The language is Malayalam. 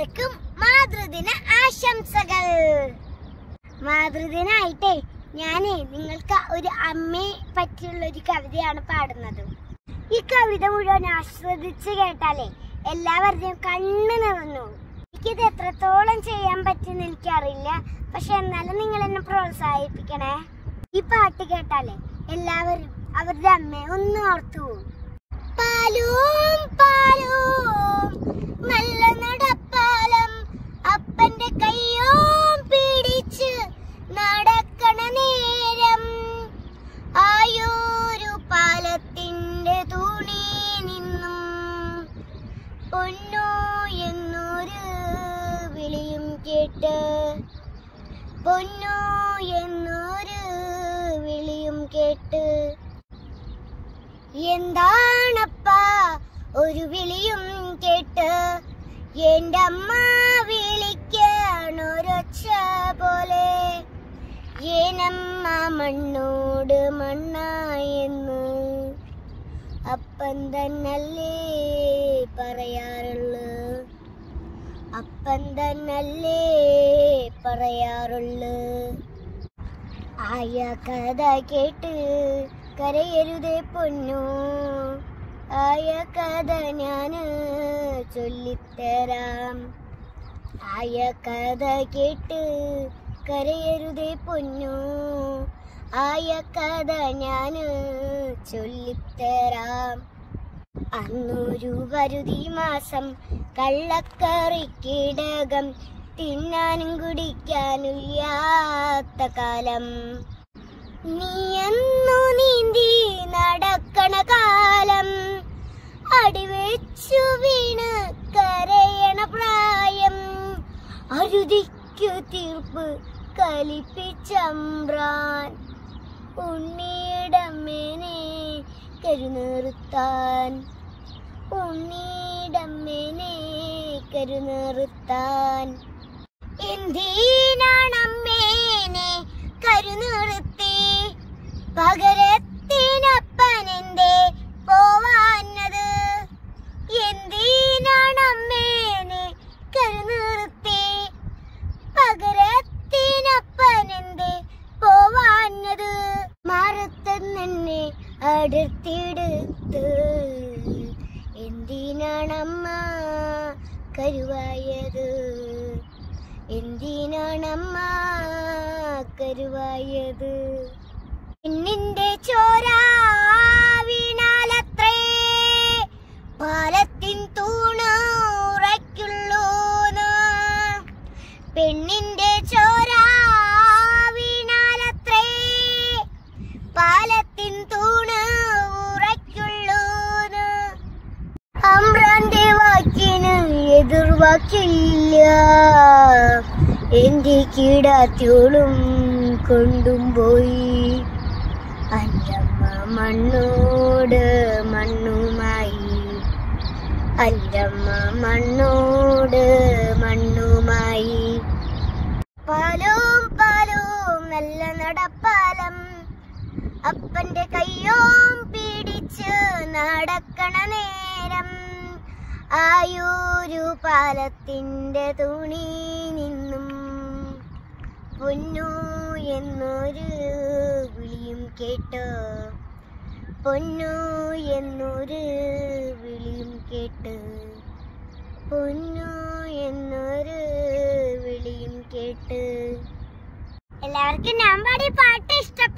എല്ലാവർക്കും മാതൃദിന ആശംസകൾ മാതൃദിനായിട്ടേ ഞാനേ നിങ്ങൾക്ക് ഒരു അമ്മയെ പറ്റിയുള്ള ഒരു കവിതയാണ് പാടുന്നത് ഈ കവിത മുഴുവൻ ആസ്വദിച്ച് കേട്ടാലേ എല്ലാവരുടെയും കണ്ണ് നിറഞ്ഞു എനിക്കിത് എത്രത്തോളം ചെയ്യാൻ പറ്റുമെന്ന് എനിക്കറിയില്ല പക്ഷെ എന്നാലും നിങ്ങൾ എന്നെ പ്രോത്സാഹിപ്പിക്കണേ ഈ പാട്ട് കേട്ടാലേ എല്ലാവരും അവരുടെ അമ്മയെ ഒന്ന് ഓർത്തു പോകും പാലും പാലും നല്ല നടപ്പാലം അപ്പന്റെ കയ്യോം പിടിച്ച് നടക്കണ നേരം ആയൂരു പാലത്തിന്റെ തുണി നിന്നും പൊന്നോ എന്നൊരു വിളിയും കേട്ട് പൊന്നോ എന്നൊരു വിളിയും കേട്ട് എന്താണപ്പാ ഒരു വിളിയും കേട്ട് എന്റെ അമ്മ വിളിക്കണൊരൊച്ച പോലെ ഏനമ്മ മണ്ണോട് മണ്ണായെന്ന് അപ്പൻ തന്നല്ലേ പറയാറുള്ളു അപ്പൻ തന്നല്ലേ പറയാറുള്ളു ആയ കഥ കേട്ട് കരയരുതേ പൊന്നു ആയ കഥ ഞാന് ചൊല്ലിത്തരാം ആയ കഥ കേട്ട് കരയരുതേ പൊന്നു ആയ കഥ ഞാന് ചൊല്ലിത്തരാം അന്നൊരു വരുതി മാസം കള്ളക്കറിക്കിടകം തിന്നാനും കുടിക്കാനില്ലാത്ത കാലം നീയെന്നു നീന്തി നടക്കണ കാലം അടിവെച്ചു വീണ് കരയണ പ്രായം അരുതിക്കു തീർപ്പ് കലിപ്പിച്ചമ്പ്രാൻ ഉണ്ണിയിടമ്മേനെ കരുനിർത്താൻ ഉണ്ണിയിടമ്മേനെ കരുനിർത്താൻ എന്തിനാണമ്മേനെ കരുനിർത്തി പകരത്തിനപ്പനെന്തേ പോവാഞ്ഞത് എന്തിനാണമ്മേനെ കരുനിർത്തി പകരത്തിനപ്പനെന്തേ പോവാഞ്ഞത് മറുത്തന്നെ അടുത്തിടുത്ത് എന്തിനാണമ്മ കരുവായത് എന്തിനാണമ്മ കരുവായത് പെണ്ണിന്റെ ചോര വീണാലത്രേ പാലത്തിൻ തൂണ് ഉറയ്ക്കുള്ളൂന്ന് പെണ്ണിന്റെ ചോര വീണാലത്രേ പാലത്തിൻ തൂണ് ഉറയ്ക്കുള്ളൂന്ന് അമ്രാന്റെ വാക്കിന് എതിർവാക്കില്ല എന്റെ കിടാത്തോളും കൊണ്ടും പോയി അല്ലമ്മ മണ്ണോട് മണ്ണുമായി അല്ലമ്മ മണ്ണോട് മണ്ണുമായി പാലും പാലും നല്ല നടപ്പാലം അപ്പന്റെ കയ്യോം പിടിച്ച് നടക്കണ നേരം ആയൂരു പാലത്തിന്റെ തുണി നിന്നും പൊന്നു എന്നൊരു വിളിയും കേട്ടോ പൊന്നു എന്നൊരു വിളിയും കേട്ട് പൊന്നു എന്നൊരു വിളിയും കേട്ട് എല്ലാവർക്കും ഞാൻ പാടിയ പാട്ട് ഇഷ്ടപ്പെട്ടു